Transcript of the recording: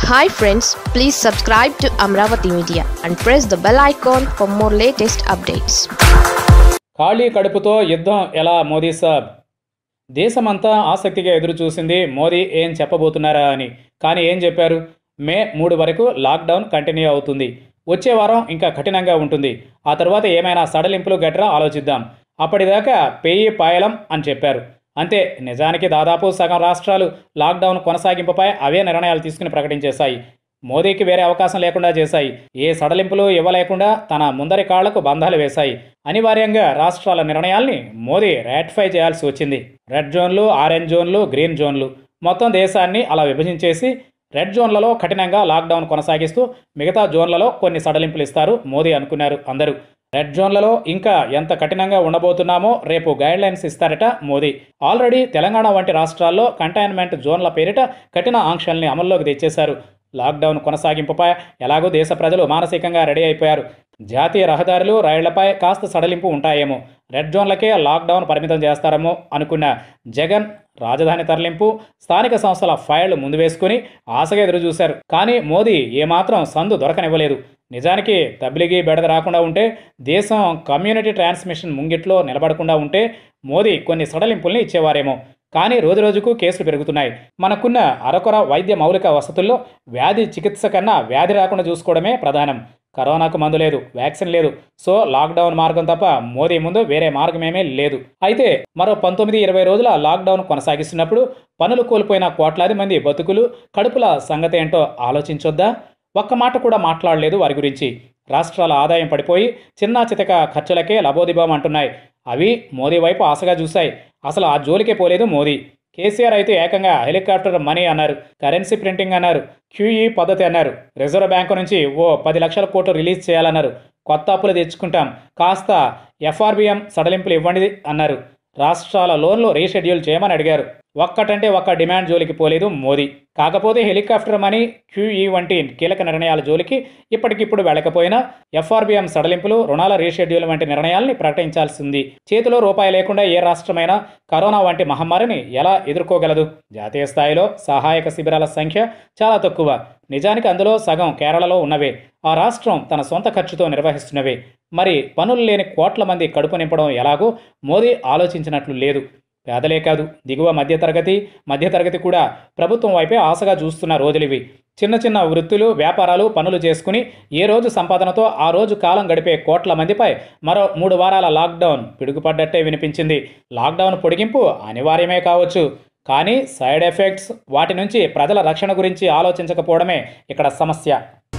hi friends please subscribe to Amaravati media and press the bell icon for more latest updates ఖాళీ కడుపుతో యుద్ధం ఎలా మోదీ సాబ్ దేశమంతా ఆసక్తిగా ఎదురు చూసింది మోదీ ఏం చెప్పబోతున్నారా అని కానీ ఏం చెప్పారు మే మూడు వరకు లాక్డౌన్ కంటిన్యూ అవుతుంది వచ్చే వారం ఇంకా కఠినంగా ఉంటుంది ఆ తర్వాత ఏమైనా సడలింపులు గట్రా ఆలోచిద్దాం అప్పటిదాకా పెయ్యి పాయలం అని చెప్పారు అంతే నిజానికి దాదాపు సగం రాష్ట్రాలు లాక్డౌన్ కొనసాగింపుపై అవే నిర్ణయాలు తీసుకుని ప్రకటించేశాయి మోదీకి వేరే అవకాశం లేకుండా చేశాయి ఏ సడలింపులు ఇవ్వలేకుండా తన ముందరి కాళ్లకు బంధాలు వేశాయి అనివార్యంగా రాష్ట్రాల నిర్ణయాల్ని మోదీ రాటిఫై చేయాల్సి వచ్చింది రెడ్ జోన్లు ఆరెంజ్ జోన్లు గ్రీన్ జోన్లు మొత్తం దేశాన్ని అలా విభజించేసి రెడ్ జోన్లలో కఠినంగా లాక్డౌన్ కొనసాగిస్తూ మిగతా జోన్లలో కొన్ని సడలింపులు ఇస్తారు మోదీ అనుకున్నారు అందరూ రెడ్ జోన్లలో ఇంకా ఎంత కఠినంగా ఉండబోతున్నామో రేపు గైడ్ లైన్స్ ఇస్తారట మోదీ ఆల్రెడీ తెలంగాణ వంటి రాష్ట్రాల్లో కంటైన్మెంట్ జోన్ల పేరిట కఠిన ఆంక్షల్ని అమల్లోకి తెచ్చేశారు లాక్డౌన్ కొనసాగింపుపై ఎలాగో దేశ ప్రజలు మానసికంగా రెడీ అయిపోయారు జాతీయ రహదారులు రైళ్లపై కాస్త సడలింపు ఉంటాయేమో రెడ్ జోన్లకే లాక్డౌన్ పరిమితం చేస్తారేమో అనుకున్న జగన్ రాజధాని తరలింపు స్థానిక సంస్థల ఫైళ్లు ముందు వేసుకుని ఆశగా ఎదురు చూశారు కానీ మోదీ ఏమాత్రం సందు దొరకనివ్వలేదు నిజానికి తబ్లిగి బెడద రాకుండా ఉంటే దేశం కమ్యూనిటీ ట్రాన్స్మిషన్ ముంగిట్లో నిలబడకుండా ఉంటే మోదీ కొన్ని సడలింపుల్ని ఇచ్చేవారేమో కానీ రోజురోజుకు కేసులు పెరుగుతున్నాయి మనకున్న అరకొర వైద్య మౌలిక వసతుల్లో వ్యాధి చికిత్స కన్నా వ్యాధి రాకుండా చూసుకోవడమే ప్రధానం కరోనాకు మందు లేదు వ్యాక్సిన్ లేదు సో లాక్డౌన్ మార్గం తప్ప మోదీ ముందు వేరే మార్గమేమీ లేదు అయితే మరో పంతొమ్మిది ఇరవై రోజుల లాక్డౌన్ కొనసాగిస్తున్నప్పుడు పనులు కోల్పోయిన కోట్లాది మంది బతుకులు కడుపుల సంగతి ఏంటో ఆలోచించొద్దా ఒక్క మాట కూడా మాట్లాడలేదు వారి గురించి రాష్ట్రాల ఆదాయం పడిపోయి చిన్నా చితక ఖర్చులకే లబోదిబోం అంటున్నాయి అవి మోదీ వైపు ఆశగా చూశాయి అసలు ఆ జోలికే పోలేదు మోదీ కేసీఆర్ అయితే ఏకంగా హెలికాప్టర్ మనీ అన్నారు కరెన్సీ ప్రింటింగ్ అన్నారు క్యూఈ పద్ధతి అన్నారు రిజర్వ్ బ్యాంకు నుంచి ఓ పది లక్షల కోట్లు రిలీజ్ చేయాలన్నారు కొత్త అప్పులు తెచ్చుకుంటాం కాస్త ఎఫ్ఆర్బిఎం సడలింపులు ఇవ్వండి అన్నారు రాష్ట్రాల లోన్లు రీషెడ్యూల్ చేయమని అడిగారు ఒక్కటంటే ఒక్క డిమాండ్ జోలికి పోలేదు మోదీ కాకపోతే హెలికాప్టర్ మనీ క్యూఈ వంటి కీలక నిర్ణయాల జోలికి ఇప్పటికిప్పుడు వెళ్ళకపోయినా ఎఫ్ఆర్బిఎం సడలింపులు రుణాల రీషెడ్యూల్ వంటి నిర్ణయాల్ని ప్రకటించాల్సింది చేతిలో రూపాయి లేకుండా ఏ రాష్ట్రమైనా కరోనా వంటి మహమ్మారిని ఎలా ఎదుర్కోగలదు జాతీయ స్థాయిలో సహాయక శిబిరాల సంఖ్య చాలా తక్కువ నిజానికి అందులో సగం కేరళలో ఉన్నవే ఆ రాష్ట్రం తన సొంత ఖర్చుతో నిర్వహిస్తున్నవే మరి పనులు లేని కోట్ల మంది కడుపు నింపడం ఎలాగో మోదీ ఆలోచించినట్లు లేదు పేదలే కాదు దిగువ మధ్యతరగతి మధ్యతరగతి కూడా ప్రభుత్వం వైపే ఆశగా చూస్తున్న రోజులివి చిన్న చిన్న వృత్తులు వ్యాపారాలు పనులు చేసుకుని ఏ రోజు సంపాదనతో ఆ రోజు కాలం గడిపే కోట్ల మందిపై మరో మూడు వారాల లాక్డౌన్ పిడుగుపడ్డట్టే వినిపించింది లాక్డౌన్ పొడిగింపు అనివార్యమే కావచ్చు కానీ సైడ్ ఎఫెక్ట్స్ వాటి నుంచి ప్రజల రక్షణ గురించి ఆలోచించకపోవడమే ఇక్కడ సమస్య